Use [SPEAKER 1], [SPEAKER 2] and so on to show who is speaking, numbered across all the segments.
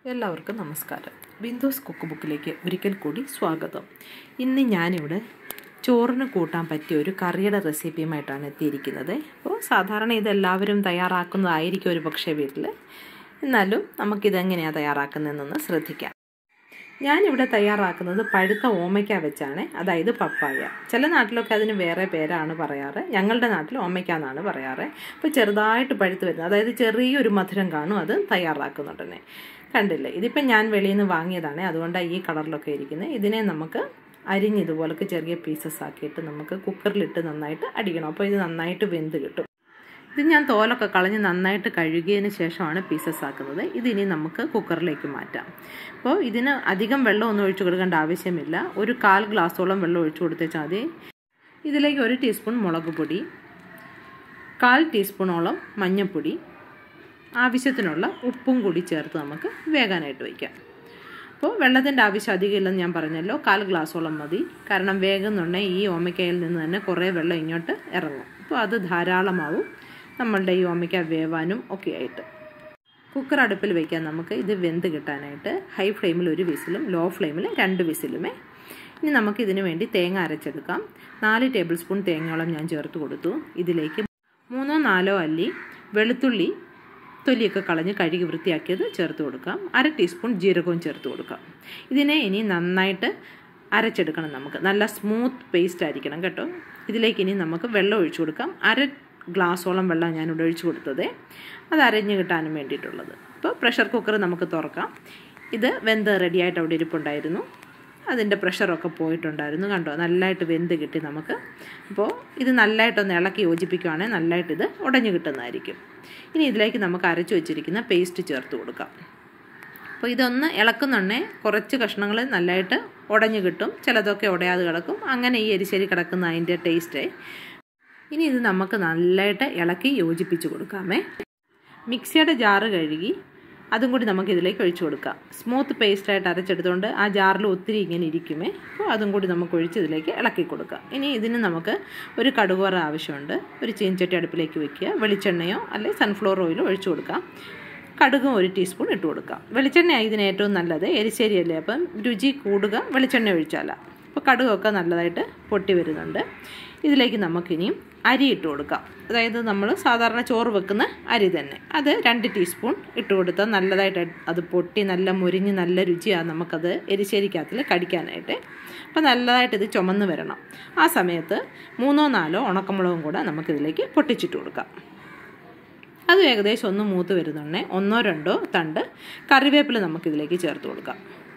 [SPEAKER 1] എല്ലാവർക്കും നമസ്കാരം ബിന്ദുസ് കുക്ക് ബുക്കിലേക്ക് ഒരിക്കൽ കൂടി സ്വാഗതം ഇന്ന് ഞാനിവിടെ ചോറിന് കൂട്ടാൻ പറ്റിയ ഒരു കറിയുടെ റെസിപ്പിയുമായിട്ടാണ് എത്തിയിരിക്കുന്നത് അപ്പോൾ സാധാരണ ഇതെല്ലാവരും തയ്യാറാക്കുന്നതായിരിക്കും ഒരു പക്ഷേ വീട്ടിൽ എന്നാലും നമുക്കിതെങ്ങനെയാണ് തയ്യാറാക്കുന്നതെന്നൊന്ന് ശ്രദ്ധിക്കാം ഞാനിവിടെ തയ്യാറാക്കുന്നത് പഴുത്ത ഓമയ്ക്ക വെച്ചാണ് അതായത് പപ്പായ ചില നാട്ടിലൊക്കെ അതിന് വേറെ പേരാണ് പറയാറ് ഞങ്ങളുടെ നാട്ടിൽ ഓമയ്ക്ക എന്നാണ് പറയാറ് അപ്പോൾ ചെറുതായിട്ട് പഴുത്ത് വരുന്നത് അതായത് ചെറിയൊരു മധുരം കാണും അത് തയ്യാറാക്കുന്നുണ്ടെന്നെ കണ്ടില്ലേ ഇതിപ്പം ഞാൻ വെളിയിൽ നിന്ന് വാങ്ങിയതാണ് അതുകൊണ്ടാണ് ഈ കളറിലൊക്കെ ഇരിക്കുന്നത് ഇതിനെ നമുക്ക് അരിഞ്ഞ് ഇതുപോലൊക്കെ ചെറിയ പീസസ് ആക്കിയിട്ട് നമുക്ക് കുക്കറിലിട്ട് നന്നായിട്ട് അടിക്കണം അപ്പോൾ ഇത് നന്നായിട്ട് വെന്ത് കിട്ടും ഇത് ഞാൻ തോലൊക്കെ കളഞ്ഞ് നന്നായിട്ട് കഴുകിയതിന് ശേഷമാണ് പീസസ് ആക്കുന്നത് ഇതിനി നമുക്ക് കുക്കറിലേക്ക് മാറ്റാം അപ്പോൾ ഇതിന് അധികം വെള്ളം ഒന്നും ഒഴിച്ചു കൊടുക്കേണ്ട ആവശ്യമില്ല ഒരു കാൽ ഗ്ലാസോളം വെള്ളം ഒഴിച്ചു കൊടുത്തേച്ചാൽ മതി ഇതിലേക്ക് ഒരു ടീസ്പൂൺ മുളക് പൊടി കാൽ ടീസ്പൂണോളം മഞ്ഞൾപ്പൊടി ആവശ്യത്തിനുള്ള ഉപ്പും കൂടി ചേർത്ത് നമുക്ക് വേകാനായിട്ട് വയ്ക്കാം അപ്പോൾ വെള്ളത്തിൻ്റെ ആവശ്യം അധികം ഇല്ലെന്ന് ഞാൻ പറഞ്ഞല്ലോ കാൽ ഗ്ലാസോളം മതി കാരണം വേഗുന്നുണ്ടെങ്കിൽ ഈ ഓമയ്ക്കയിൽ നിന്ന് തന്നെ കുറേ വെള്ളം ഇങ്ങോട്ട് ഇറങ്ങും അപ്പോൾ അത് ധാരാളമാവും നമ്മളുടെ ഈ ഓമയ്ക്ക വേവാനും ഒക്കെ ആയിട്ട് കുക്കർ അടുപ്പിൽ വയ്ക്കാൻ നമുക്ക് ഇത് വെന്ത് കിട്ടാനായിട്ട് ഹൈ ഫ്ലെയിമിൽ ഒരു വിസിലും ലോ ഫ്ലെയിമിൽ രണ്ട് വിസിലുമേ ഇനി നമുക്ക് ഇതിന് വേണ്ടി തേങ്ങ അരച്ചെടുക്കാം നാല് ടേബിൾ സ്പൂൺ തേങ്ങയോളം ഞാൻ ചേർത്ത് കൊടുത്തു ഇതിലേക്ക് മൂന്നോ നാലോ അല്ലി വെളുത്തുള്ളി തൊലിയൊക്കെ കളഞ്ഞ് കഴുകി വൃത്തിയാക്കിയത് ചേർത്ത് കൊടുക്കാം അര ടീസ്പൂൺ ജീരകവും ചേർത്ത് കൊടുക്കാം ഇതിനെ ഇനി നന്നായിട്ട് അരച്ചെടുക്കണം നമുക്ക് നല്ല സ്മൂത്ത് പേസ്റ്റ് ആയിരിക്കണം കേട്ടോ ഇതിലേക്ക് ഇനി നമുക്ക് വെള്ളം ഒഴിച്ചു കൊടുക്കാം അര ഗ്ലാസോളം വെള്ളം ഞാനിവിടെ ഒഴിച്ചു കൊടുത്തത് അത് അരഞ്ഞ് കിട്ടാനും വേണ്ടിയിട്ടുള്ളത് അപ്പോൾ പ്രഷർ കുക്കർ നമുക്ക് തുറക്കാം ഇത് വെന്ത് റെഡിയായിട്ട് അവിടെ ഇരിപ്പുണ്ടായിരുന്നു അതിൻ്റെ പ്രഷറൊക്കെ പോയിട്ടുണ്ടായിരുന്നു കണ്ടോ നല്ലതായിട്ട് വെന്ത് കിട്ടി നമുക്ക് അപ്പോൾ ഇത് നല്ലതായിട്ടൊന്ന് ഇളക്കി യോജിപ്പിക്കുകയാണെങ്കിൽ നല്ലതായിട്ട് ഇത് ഉടഞ്ഞു കിട്ടുന്നതായിരിക്കും ഇനി ഇതിലേക്ക് നമുക്ക് അരച്ചു വെച്ചിരിക്കുന്ന പേസ്റ്റ് ചേർത്ത് കൊടുക്കാം അപ്പോൾ ഇതൊന്ന് ഇളക്കുന്നുണ്ടേ കുറച്ച് കഷ്ണങ്ങൾ നല്ലതായിട്ട് ഉടഞ്ഞു കിട്ടും ചിലതൊക്കെ ഉടയാതെ കിടക്കും അങ്ങനെ ഈ എരിശ്ശേരി കിടക്കുന്ന അതിൻ്റെ ടേസ്റ്റ് ഇനി ഇത് നമുക്ക് നല്ലതായിട്ട് ഇളക്കി യോജിപ്പിച്ച് കൊടുക്കാമേ മിക്സിയുടെ ജാറ് കഴുകി അതും കൂടി നമുക്ക് ഇതിലേക്ക് ഒഴിച്ചു കൊടുക്കാം സ്മൂത്ത് പേസ്റ്റായിട്ട് അരച്ചെടുത്തുകൊണ്ട് ആ ജാറിൽ ഒത്തിരി ഇങ്ങനെ ഇരിക്കുമേ അപ്പോൾ അതും കൂടി നമുക്ക് ഒഴിച്ച് ഇതിലേക്ക് ഇളക്കി കൊടുക്കാം ഇനി ഇതിന് നമുക്ക് ഒരു കടുകുവറ ആവശ്യമുണ്ട് ഒരു ചീൻചട്ടി അടുപ്പിലേക്ക് വെക്കുക വെളിച്ചെണ്ണയോ അല്ലെങ്കിൽ സൺഫ്ലവർ ഓയിലോ ഒഴിച്ചു കൊടുക്കാം കടുകും ഒരു ടീസ്പൂൺ ഇട്ട് കൊടുക്കാം വെളിച്ചെണ്ണയാണ് ഇതിന് ഏറ്റവും നല്ലത് എരിശ്ശേരിയല്ലേ അപ്പം രുചി കൂടുക വെളിച്ചെണ്ണ ഒഴിച്ചാല അപ്പോൾ കടുകൊക്കെ നല്ലതായിട്ട് പൊട്ടി വരുന്നുണ്ട് ഇതിലേക്ക് നമുക്കിനിയും അരി ഇട്ട് കൊടുക്കാം അതായത് നമ്മൾ സാധാരണ ചോറ് വെക്കുന്ന അരി തന്നെ അത് രണ്ട് ടീസ്പൂൺ ഇട്ട് കൊടുത്താൽ നല്ലതായിട്ട് അത് പൊട്ടി നല്ല മുരിഞ്ഞ് നല്ല രുചിയാണ് നമുക്കത് എരിശ്ശേരിക്കകത്തിൽ കടിക്കാനായിട്ട് അപ്പോൾ നല്ലതായിട്ട് ഇത് ചുമന്ന് വരണം ആ സമയത്ത് മൂന്നോ നാലോ ഉണക്കമുളകും കൂടെ നമുക്കിതിലേക്ക് പൊട്ടിച്ചിട്ട് കൊടുക്കാം അത് ഏകദേശം ഒന്ന് മൂത്ത് വരുന്നുണ്ടേ ഒന്നോ രണ്ടോ തണ്ട് കറിവേപ്പില നമുക്കിതിലേക്ക് ചേർത്ത് കൊടുക്കാം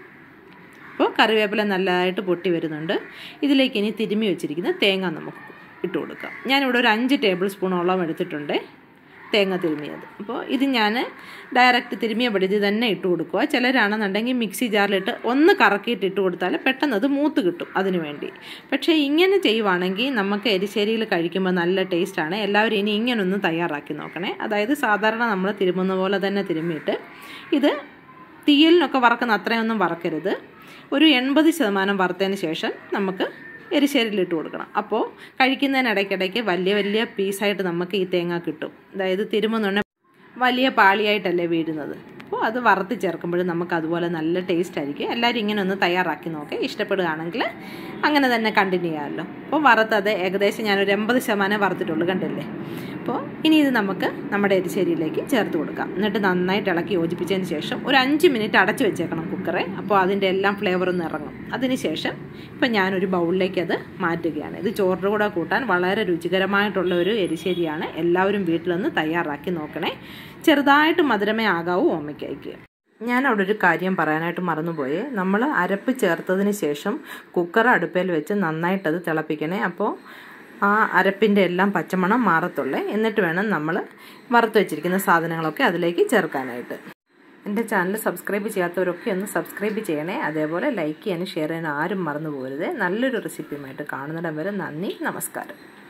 [SPEAKER 1] അപ്പോൾ കറിവേപ്പില നല്ലതായിട്ട് പൊട്ടി വരുന്നുണ്ട് ഇതിലേക്ക് ഇനി തിരുമ്മി വെച്ചിരിക്കുന്ന തേങ്ങ നമുക്ക് ഇട്ട് കൊടുക്കാം ഞാനിവിടെ ഒരു അഞ്ച് ടേബിൾ സ്പൂണോളം എടുത്തിട്ടുണ്ട് തേങ്ങ തിരുമിയത് അപ്പോൾ ഇത് ഞാൻ ഡയറക്റ്റ് തിരുമിയ പടി തന്നെ ഇട്ട് കൊടുക്കുക ചിലരാണെന്നുണ്ടെങ്കിൽ മിക്സി ജാറിലിട്ട് ഒന്ന് കറക്കിയിട്ട് ഇട്ട് കൊടുത്താൽ പെട്ടെന്ന് അത് മൂത്ത് കിട്ടും അതിനു വേണ്ടി പക്ഷേ ഇങ്ങനെ ചെയ്യുവാണെങ്കിൽ നമുക്ക് എരിശ്ശേരിയിൽ കഴിക്കുമ്പോൾ നല്ല ടേസ്റ്റാണ് എല്ലാവരും ഇനി ഇങ്ങനെ ഒന്ന് തയ്യാറാക്കി നോക്കണേ അതായത് സാധാരണ നമ്മൾ തിരുമുന്ന പോലെ തന്നെ തിരുമ്മിയിട്ട് ഇത് തീയലിനൊക്കെ വറക്കുന്ന അത്രയൊന്നും വറക്കരുത് ഒരു എൺപത് ശതമാനം വറുത്തതിന് ശേഷം നമുക്ക് എരിശ്ശേരിയിലിട്ട് കൊടുക്കണം അപ്പോൾ കഴിക്കുന്നതിനിടയ്ക്കിടയ്ക്ക് വലിയ വലിയ പീസായിട്ട് നമുക്ക് ഈ തേങ്ങ കിട്ടും അതായത് തിരുമുന്നുണ്ടെ വലിയ പാളിയായിട്ടല്ലേ വീഴുന്നത് അപ്പോൾ അത് വറുത്ത് ചേർക്കുമ്പോഴും നമുക്ക് അതുപോലെ നല്ല ടേസ്റ്റ് ആയിരിക്കും എല്ലാവരും ഇങ്ങനെ ഒന്ന് തയ്യാറാക്കി നോക്കേ ഇഷ്ടപ്പെടുകയാണെങ്കിൽ അങ്ങനെ തന്നെ കണ്ടിന്യൂ ചെയ്യാമല്ലോ അപ്പോൾ വറുത്തത് ഏകദേശം ഞാനൊരു എൺപത് ശതമാനം വറുത്തിട്ടുള്ളൂ കണ്ടില്ലേ അപ്പോൾ ഇനി ഇത് നമുക്ക് നമ്മുടെ എരിശ്ശേരിയിലേക്ക് ചേർത്ത് കൊടുക്കാം എന്നിട്ട് നന്നായിട്ട് ഇളക്കി യോജിപ്പിച്ചതിന് ശേഷം ഒരു അഞ്ച് മിനിറ്റ് അടച്ചു വെച്ചേക്കണം കുക്കറെ അപ്പോൾ അതിൻ്റെ എല്ലാം ഫ്ലേവറൊന്ന് ഇറങ്ങും അതിന് ശേഷം ഇപ്പം ഞാനൊരു ബൗളിലേക്ക് അത് മാറ്റുകയാണ് ഇത് ചോറിൻ്റെ കൂടെ കൂട്ടാൻ വളരെ രുചികരമായിട്ടുള്ള ഒരു എരിശ്ശേരിയാണ് എല്ലാവരും വീട്ടിലൊന്ന് തയ്യാറാക്കി നോക്കണേ ചെറുതായിട്ട് മധുരമേ ആകാവൂ ഓമയ്ക്കായിക്ക് ഞാൻ അവിടെ ഒരു കാര്യം പറയാനായിട്ട് മറന്നുപോയി നമ്മൾ അരപ്പ് ചേർത്തതിന് ശേഷം കുക്കർ അടുപ്പയിൽ വെച്ച് നന്നായിട്ടത് തിളപ്പിക്കണേ അപ്പോൾ ആ അരപ്പിൻ്റെ എല്ലാം പച്ചമണം മാറത്തുള്ളേ എന്നിട്ട് വേണം നമ്മൾ വറുത്ത് വെച്ചിരിക്കുന്ന സാധനങ്ങളൊക്കെ അതിലേക്ക് ചേർക്കാനായിട്ട് എൻ്റെ ചാനൽ സബ്സ്ക്രൈബ് ചെയ്യാത്തവരൊക്കെ ഒന്ന് സബ്സ്ക്രൈബ് ചെയ്യണേ അതേപോലെ ലൈക്ക് ചെയ്യാനും ഷെയർ ചെയ്യാനും ആരും മറന്നു പോകരുത് നല്ലൊരു റെസിപ്പിയുമായിട്ട് കാണുന്നിടം വരെ നന്ദി നമസ്കാരം